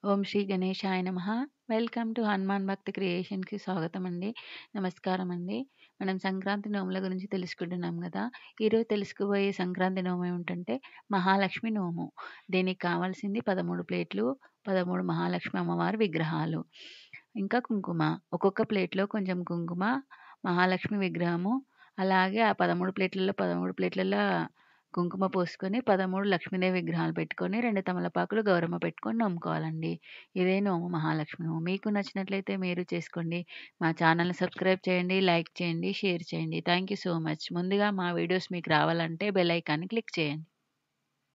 ఓం శ్రీ గణేశాయ నమః welcome to Hanuman భక్తి క్రియేషన్‌కి స్వాగతం అండి. నమస్కారం అండి. మనం సంక్రాంతి నోముల గురించి తెలుసుకుంటున్నాం గదా! ఈరోజు తెలుసుకోబోయే సంక్రాంతి నోము ఏమిటంటే మహాలక్ష్మి నోము. దీనికి కావాల్సింది 13 ప్లేట్లు, 13 మహాలక్ష్మి అమ్మవారి విగ్రహాలు, ఇంకా కుంకుమ. ఒక్కొక్క ప్లేట్‌లో కొంచెం కుంకుమ, మహాలక్ష్మి విగ్రహము, అలాగే ఆ 13 ప్లేట్లలో 13 ప్లేట్లల్ల కుంకుమ పోసుకొని 13 లక్ష్మీదేవి విగ్రహాలు పెట్టుకొని 2 తమలపాకులు, గౌరమ్మ పెట్టుకొని నోముకోవాలండి. ఇదే నోము మహాలక్ష్మి నోము. మీకు నచ్చినట్లయితే మీరు చేసుకోండి. మా ఛానల్‌ని సబ్స్క్రైబ్ చేయండి, లైక్ చేయండి, షేర్ చేయండి. Thank you so much. ముందుగా మా వీడియోస్ మీకు రావాలంటే బెల్ ఐకాన్‌ని క్లిక్ చేయండి.